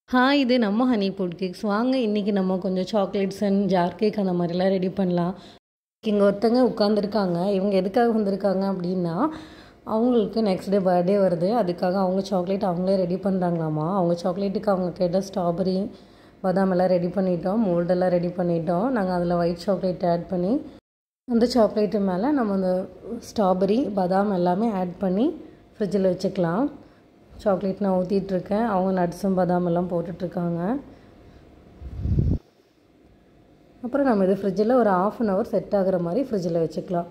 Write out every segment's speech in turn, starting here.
hi இது நம்ம honey food cakes வாங்க இன்றைக்கி நம்ம கொஞ்சம் சாக்லேட்ஸ் அண்ட் ஜார் கேக் அந்த மாதிரிலாம் ரெடி பண்ணலாம் இங்கே ஒருத்தங்க உட்காந்துருக்காங்க இவங்க எதுக்காக வந்திருக்காங்க அப்படின்னா அவங்களுக்கு நெக்ஸ்ட் டே பர்த்டே வருது அதுக்காக அவங்க சாக்லேட் அவங்களே ரெடி பண்ணுறாங்களாமா அவங்க சாக்லேட்டுக்கு அவங்க கேட்ட ஸ்ட்ராபெரி பாதாம் எல்லாம் ரெடி பண்ணிட்டோம் மோல்டெல்லாம் ரெடி பண்ணிட்டோம் நாங்கள் அதில் ஒயிட் சாக்லேட் ஆட் பண்ணி அந்த சாக்லேட்டு மேலே நம்ம அந்த ஸ்ட்ராபெரி பாதாம் எல்லாமே ஆட் பண்ணி ஃப்ரிட்ஜில் வச்சுக்கலாம் சாக்லேட் நான் ஊற்றிட்டுருக்கேன் அவங்க நட்ஸும் பாதாம் எல்லாம் போட்டுட்ருக்காங்க அப்புறம் நம்ம இது ஃப்ரிட்ஜில் ஒரு ஆஃப் அன் ஹவர் செட் ஆகிற மாதிரி ஃப்ரிட்ஜில் வச்சுக்கலாம்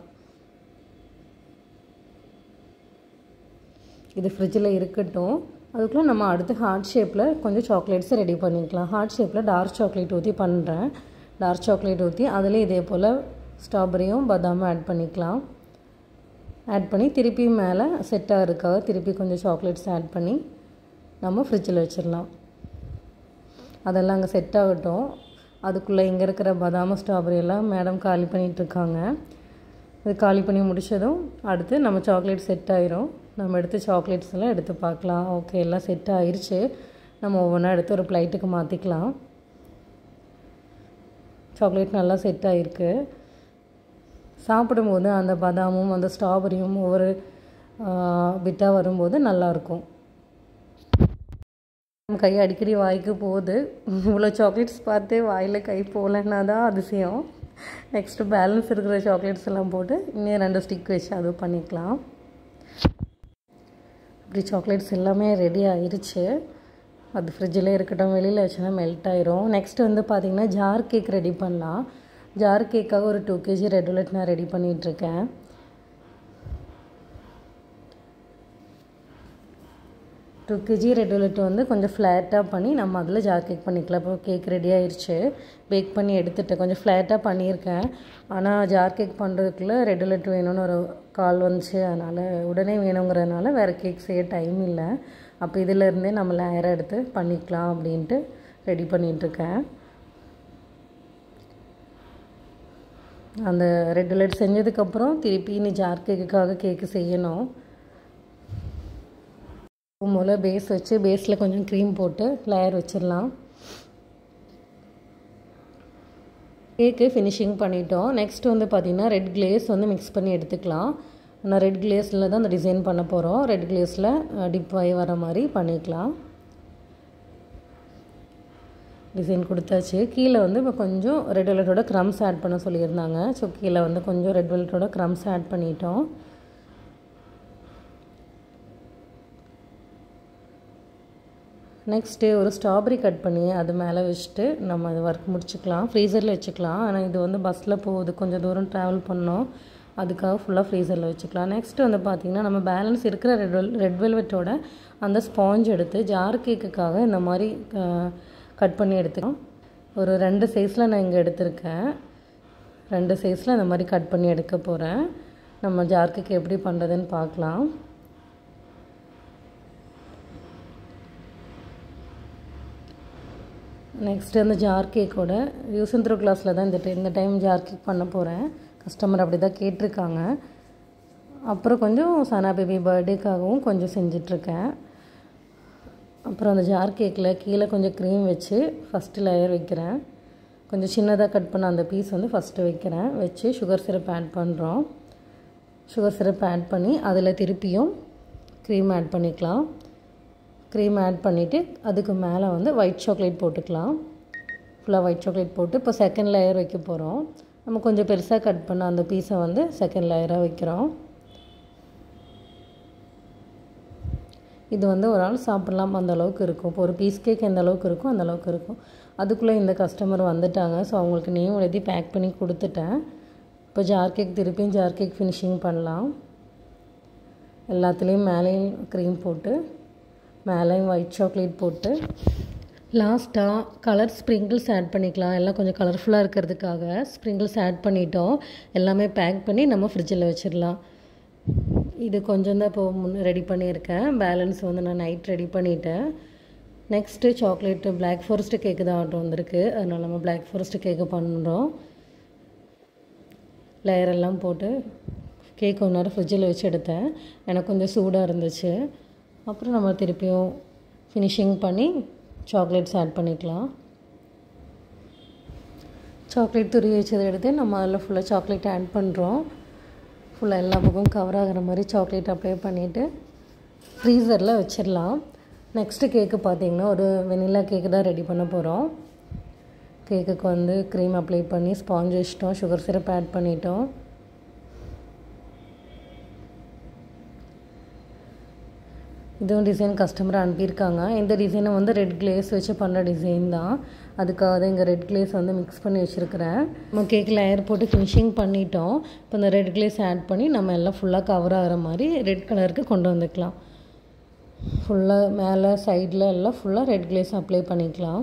இது ஃப்ரிட்ஜில் இருக்கட்டும் அதுக்குள்ளே நம்ம அடுத்து ஹார்ட் ஷேப்பில் கொஞ்சம் சாக்லேட்ஸை ரெடி பண்ணிக்கலாம் ஹார்ட் ஷேப்பில் டார்க் சாக்லேட் ஊற்றி பண்ணுறேன் டார்க் சாக்லேட் ஊற்றி அதில் இதே போல் ஸ்ட்ராபெரியும் பாதாமும் ஆட் பண்ணிக்கலாம் ஆட் பண்ணி திருப்பி மேலே செட் ஆகிறதுக்காக திருப்பி கொஞ்சம் சாக்லேட்ஸ் ஆட் பண்ணி நம்ம ஃப்ரிட்ஜில் வச்சிடலாம் அதெல்லாம் அங்கே செட் ஆகட்டும் அதுக்குள்ளே இங்கே இருக்கிற பாதாம ஸ்ட்ராபெரி எல்லாம் மேடம் காலி பண்ணிகிட்ருக்காங்க இது காலி பண்ணி முடித்ததும் அடுத்து நம்ம சாக்லேட் செட் ஆயிரும் நம்ம எடுத்து சாக்லேட்ஸ் எல்லாம் எடுத்து பார்க்கலாம் ஓகே எல்லாம் செட் ஆயிருச்சு நம்ம ஒவ்வொன்றா எடுத்து ஒரு ப்ளைட்டுக்கு மாற்றிக்கலாம் சாக்லேட் நல்லா செட் ஆகிருக்கு சாப்பிடும்போது அந்த பாதாமும் அந்த ஸ்ட்ராபெரியும் ஒவ்வொரு பிட்டாக வரும்போது நல்லாயிருக்கும் நம்ம கை அடிக்கடி வாய்க்கு போகுது இவ்வளோ சாக்லேட்ஸ் பார்த்து வாயில் கை போகலன்னா தான் அதிசயம் நெக்ஸ்ட்டு பேலன்ஸ் இருக்கிற சாக்லேட்ஸ் எல்லாம் போட்டு இன்னும் ரெண்டு ஸ்டிக் வச்சு அதுவும் பண்ணிக்கலாம் இப்படி சாக்லேட்ஸ் எல்லாமே ரெடி ஆயிடுச்சு அது ஃப்ரிட்ஜில் இருக்கட்டும் வெளியில் வச்சுன்னா மெல்ட் ஆயிரும் நெக்ஸ்ட் வந்து பார்த்திங்கன்னா ஜார் கேக் ரெடி பண்ணலாம் ஜார் கேக்காக ஒரு டூ கேஜி ரெட் வெலட் நான் ரெடி பண்ணிகிட்ருக்கேன் டூ கேஜி ரெட் வெலட் வந்து கொஞ்சம் ஃப்ளாட்டாக பண்ணி நம்ம அதில் ஜார் கேக் பண்ணிக்கலாம் இப்போ கேக் ரெடி ஆயிடுச்சு பேக் பண்ணி எடுத்துட்டேன் கொஞ்சம் ஃப்ளாட்டாக பண்ணியிருக்கேன் ஆனால் ஜார் கேக் பண்ணுறதுக்குள்ளே ரெட் வெலட் வேணும்னு ஒரு கால் வந்துச்சு அதனால் உடனே வேணுங்கிறதுனால வேறு கேக் செய்ய டைம் இல்லை அப்போ இதிலேருந்தே நம்ம லேயரை எடுத்து பண்ணிக்கலாம் அப்படின்ட்டு ரெடி பண்ணிகிட்ருக்கேன் அந்த ரெட் வெலட் செஞ்சதுக்கப்புறம் திருப்பி இனி ஜார் கேக்குக்காக கேக்கு செய்யணும் முதல்ல பேஸ் வச்சு பேஸில் கொஞ்சம் க்ரீம் போட்டு லேயர் வச்சிடலாம் கேக்கு ஃபினிஷிங் பண்ணிட்டோம் நெக்ஸ்ட் வந்து பார்த்திங்கன்னா ரெட் கிளேஸ் வந்து மிக்ஸ் பண்ணி எடுத்துக்கலாம் நான் ரெட் கிளேஸில் தான் அந்த டிசைன் பண்ண போகிறோம் ரெட் கிளேஸில் டிப் ஆகி வர மாதிரி பண்ணிக்கலாம் டிசைன் கொடுத்தாச்சு கீழே வந்து இப்போ கொஞ்சம் ரெட் வெல்வெட்டோட க்ரம்ஸ் ஆட் பண்ண சொல்லியிருந்தாங்க ஸோ கீழே வந்து கொஞ்சம் ரெட் வெல்வெட்டோட க்ரம்ஸ் ஆட் பண்ணிட்டோம் நெக்ஸ்ட்டு ஒரு ஸ்ட்ராபெரி கட் பண்ணி அது மேலே வச்சுட்டு நம்ம அது ஒர்க் முடிச்சுக்கலாம் ஃப்ரீசரில் வச்சுக்கலாம் ஆனால் இது வந்து பஸ்ஸில் போகுது கொஞ்சம் தூரம் ட்ராவல் பண்ணோம் அதுக்காக ஃபுல்லாக ஃப்ரீசரில் வச்சுக்கலாம் நெக்ஸ்ட்டு வந்து பார்த்திங்கன்னா நம்ம பேலன்ஸ் இருக்கிற ரெட் வெல் ரெட் வெல்வெட்டோட அந்த ஸ்பாஞ்ச் எடுத்து ஜார் கேக்குக்காக இந்த மாதிரி கட் பண்ணி எடுத்துக்கலாம் ஒரு ரெண்டு சைஸில் நான் இங்கே எடுத்திருக்கேன் ரெண்டு சைஸில் இந்த மாதிரி கட் பண்ணி எடுக்க போகிறேன் நம்ம ஜார் கேக் எப்படி பண்ணுறதுன்னு பார்க்கலாம் நெக்ஸ்ட்டு அந்த ஜார் கேக்கோட யூஸ் அண்ட் த்ரோ கிளாஸில் தான் இந்த இந்த டைம் ஜார் கேக் பண்ண போகிறேன் கஸ்டமர் அப்படி தான் கேட்டிருக்காங்க அப்புறம் கொஞ்சம் சனா பேபி பர்த்டேக்காகவும் கொஞ்சம் செஞ்சிட்ருக்கேன் அப்புறம் அந்த ஜார் கேக்கில் கீழே கொஞ்சம் க்ரீம் வச்சு ஃபஸ்ட்டு லேயர் வைக்கிறேன் கொஞ்சம் சின்னதாக கட் பண்ண அந்த பீஸ் வந்து ஃபஸ்ட்டு வைக்கிறேன் வச்சு சுகர் சிரப் ஆட் பண்ணுறோம் சுகர் சிரப் ஆட் பண்ணி அதில் திருப்பியும் க்ரீம் ஆட் பண்ணிக்கலாம் க்ரீம் ஆட் பண்ணிவிட்டு அதுக்கு மேலே வந்து ஒயிட் சாக்லேட் போட்டுக்கலாம் ஃபுல்லாக ஒயிட் சாக்லேட் போட்டு இப்போ செகண்ட் லேயர் வைக்க போகிறோம் நம்ம கொஞ்சம் பெருசாக கட் பண்ண அந்த பீஸை வந்து செகண்ட் லேயராக வைக்கிறோம் இது வந்து ஒரு ஆள் சாப்பிட்லாம் அந்த அளவுக்கு இருக்கும் இப்போ ஒரு பீஸ் கேக் எந்த அளவுக்கு இருக்கும் அந்த அளவுக்கு இருக்கும் அதுக்குள்ளே இந்த கஸ்டமர் வந்துட்டாங்க ஸோ அவங்களுக்கு நேம் எழுதி பேக் பண்ணி கொடுத்துட்டேன் இப்போ ஜார் கேக் திருப்பியும் ஜார் கேக் ஃபினிஷிங் பண்ணலாம் எல்லாத்துலேயும் மேலேயும் க்ரீம் போட்டு மேலேயும் ஒயிட் சாக்லேட் போட்டு லாஸ்ட்டாக கலர் ஸ்ப்ரிங்கிள்ஸ் ஆட் பண்ணிக்கலாம் எல்லாம் கொஞ்சம் கலர்ஃபுல்லாக இருக்கிறதுக்காக ஸ்ப்ரிங்கிள்ஸ் ஆட் பண்ணிட்டோம் எல்லாமே பேக் பண்ணி நம்ம ஃப்ரிட்ஜில் வச்சிடலாம் இது கொஞ்சம் தான் இப்போ முன்னே ரெடி பண்ணியிருக்கேன் பேலன்ஸ் வந்து நான் நைட் ரெடி பண்ணிட்டேன் next chocolate black forest cake தான் ஆர்டர் வந்திருக்கு அதனால் நம்ம பிளாக் ஃபாரஸ்ட்டு கேக்கு பண்ணுறோம் லேயரெல்லாம் போட்டு கேக் ஒன்று நேரம் ஃப்ரிட்ஜில் வச்சு எடுத்தேன் எனக்கு கொஞ்சம் சூடாக இருந்துச்சு அப்புறம் நம்ம திருப்பியும் ஃபினிஷிங் பண்ணி சாக்லேட்ஸ் ஆட் பண்ணிக்கலாம் சாக்லேட் துருவி வச்சதை எடுத்து நம்ம அதில் ஃபுல்லாக சாக்லேட் ஆட் பண்ணுறோம் ஃபுல்லாக எல்லா பக்கமும் கவர் ஆகிற மாதிரி சாக்லேட் அப்ளை பண்ணிவிட்டு ஃப்ரீசரில் வச்சிடலாம் நெக்ஸ்ட்டு கேக்கு பார்த்திங்கன்னா ஒரு வெனிலா கேக்கு தான் ரெடி பண்ண போகிறோம் கேக்குக்கு வந்து க்ரீம் அப்ளை பண்ணி ஸ்பாஞ்ச் வச்சிட்டோம் சுகர் சிரப் ஆட் பண்ணிட்டோம் இதுவும் டிசைன் கஸ்டமர் அனுப்பியிருக்காங்க இந்த டிசைனை வந்து ரெட் கிளேஸ் வச்சு பண்ண டிசைன் தான் அதுக்காக தான் இங்கே ரெட் கிளேஸ் வந்து மிக்ஸ் பண்ணி வச்சுருக்கிறேன் நம்ம கேக் லேயர் போட்டு ஃபினிஷிங் பண்ணிட்டோம் இப்போ இந்த ரெட் கிளேஸ் ஆட் பண்ணி நம்ம எல்லாம் ஃபுல்லாக கவர் ஆகிற மாதிரி ரெட் கலருக்கு கொண்டு வந்துக்கலாம் ஃபுல்லாக மேலே சைடில் எல்லாம் ஃபுல்லாக ரெட் கிளேஸ் அப்ளை பண்ணிக்கலாம்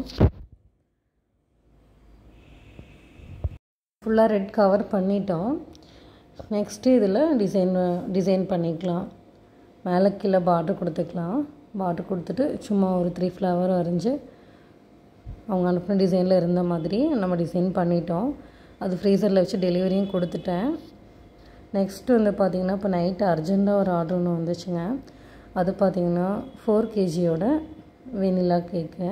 ஃபுல்லாக ரெட் கவர் பண்ணிட்டோம் நெக்ஸ்ட்டு இதில் டிசைன் டிசைன் பண்ணிக்கலாம் மேலே கீழே பார்டர் கொடுத்துக்கலாம் பார்டர் கொடுத்துட்டு சும்மா ஒரு த்ரீ ஃப்ளவர் வரைஞ்சி அவங்க அனுப்பின டிசைனில் இருந்த மாதிரி நம்ம டிசைன் பண்ணிட்டோம் அது ஃப்ரீசரில் வச்சு டெலிவரியும் கொடுத்துட்டேன் நெக்ஸ்ட் வந்து பார்த்திங்கன்னா இப்போ நைட்டு அர்ஜெண்ட்டாக ஒரு ஆர்டர் ஒன்று வந்துச்சுங்க அது பார்த்திங்கன்னா ஃபோர் கேஜியோட வெனிலா கேக்கு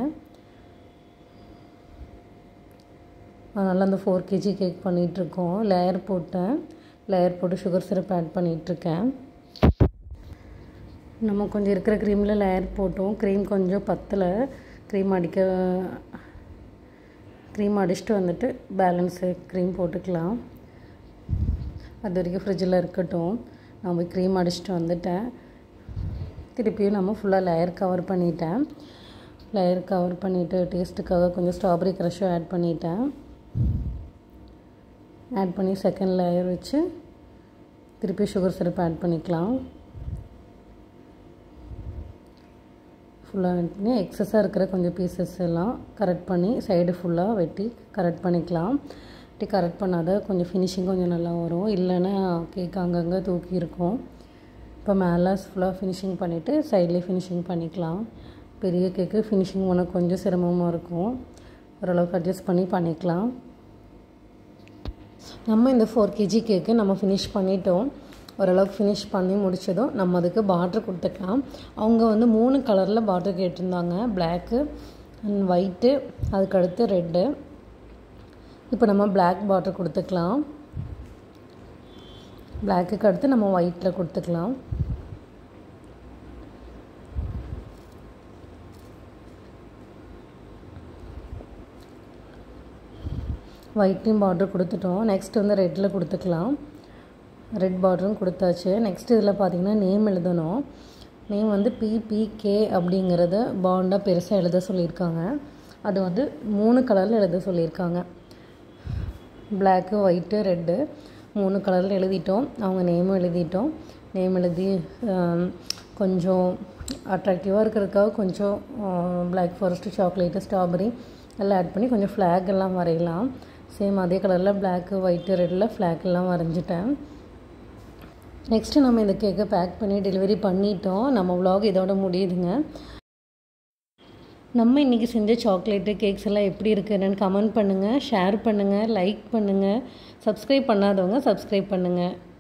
அதனால் அந்த ஃபோர் கேஜி கேக் பண்ணிகிட்ருக்கோம் லேயர் போட்டேன் லேயர் போட்டு சுகர் சிரப் ஆட் பண்ணிகிட்ருக்கேன் நம்ம கொஞ்சம் இருக்கிற க்ரீமில் லேயர் போட்டோம் க்ரீம் கொஞ்சம் பத்தலை க்ரீம் அடிக்க க்ரீம் அடிச்சுட்டு வந்துட்டு பேலன்ஸு க்ரீம் போட்டுக்கலாம் அது வரைக்கும் ஃப்ரிட்ஜில் இருக்கட்டும் நான் போய் க்ரீம் அடிச்சுட்டு வந்துட்டேன் திருப்பியும் நம்ம ஃபுல்லாக லேயர் கவர் பண்ணிட்டேன் லேயர் கவர் பண்ணிவிட்டு டேஸ்ட்டுக்காக கொஞ்சம் ஸ்ட்ராபெரி க்ரஷும் ஆட் பண்ணிட்டேன் ஆட் பண்ணி செகண்ட் லேயர் வச்சு திருப்பி சுகர் சிரப் ஆட் பண்ணிக்கலாம் ஃபுல்லாக ஆட் பண்ணி எக்ஸஸாக இருக்கிற கொஞ்சம் பீசஸ் எல்லாம் கரெக்ட் பண்ணி சைடு ஃபுல்லாக வெட்டி கரெக்ட் பண்ணிக்கலாம் வெட்டி கரெக்ட் பண்ணாத கொஞ்சம் ஃபினிஷிங் கொஞ்சம் நல்லா வரும் இல்லைன்னா கேக் அங்கங்கே தூக்கி இருக்கும் இப்போ மேலே ஃபுல்லாக ஃபினிஷிங் பண்ணிவிட்டு சைட்லேயே ஃபினிஷிங் பண்ணிக்கலாம் பெரிய கேக்கு ஃபினிஷிங் பண்ண கொஞ்சம் சிரமமாக இருக்கும் ஓரளவுக்கு அட்ஜஸ்ட் பண்ணி பண்ணிக்கலாம் நம்ம இந்த ஃபோர் கேஜி கேக்கு நம்ம ஃபினிஷ் பண்ணிட்டோம் ஓரளவுக்கு ஃபினிஷ் பண்ணி முடிச்சதும் நம்ம அதுக்கு பார்டர் கொடுத்துக்கலாம் அவங்க வந்து மூணு கலரில் பார்டர் கேட்டிருந்தாங்க பிளாக்கு அண்ட் ஒயிட்டு அதுக்கடுத்து ரெட்டு இப்போ நம்ம பிளாக் பார்டர் கொடுத்துக்கலாம் பிளாக்குக்கு அடுத்து நம்ம ஒயிட்டில் கொடுத்துக்கலாம் ஒயிட்லேயும் பார்டர் கொடுத்துட்டோம் நெக்ஸ்ட் வந்து ரெட்டில் கொடுத்துக்கலாம் ரெட் பார்டரும் கொடுத்தாச்சு நெக்ஸ்ட் இதில் பார்த்தீங்கன்னா நேம் எழுதணும் நேம் வந்து பிபிகே அப்படிங்கிறத பாண்டாக பெருசாக எழுத சொல்லியிருக்காங்க அது வந்து மூணு கலரில் எழுத சொல்லியிருக்காங்க பிளாக்கு ஒயிட்டு ரெட்டு மூணு கலரில் எழுதிட்டோம் அவங்க நேமும் எழுதிட்டோம் நேம் எழுதி கொஞ்சம் அட்ராக்டிவாக இருக்கிறதுக்காக கொஞ்சம் பிளாக் ஃபாரஸ்ட்டு சாக்லேட்டு ஸ்ட்ராபெரி எல்லாம் ஆட் பண்ணி கொஞ்சம் ஃப்ளாக் எல்லாம் வரையலாம் சேம் அதே கலரில் பிளாக்கு ஒயிட்டு ரெட்டில் ஃப்ளாக் எல்லாம் வரைஞ்சிட்டேன் நெக்ஸ்ட்டு நம்ம இந்த கேக்கை பேக் பண்ணி டெலிவரி பண்ணிட்டோம் நம்ம விலாக் இதோட முடியுதுங்க நம்ம இன்றைக்கி செஞ்ச சாக்லேட்டு கேக்ஸ் எல்லாம் எப்படி இருக்குன்னு கமெண்ட் பண்ணுங்கள் ஷேர் பண்ணுங்கள் லைக் பண்ணுங்கள் சப்ஸ்கிரைப் பண்ணாதவங்க சப்ஸ்கிரைப் பண்ணுங்கள்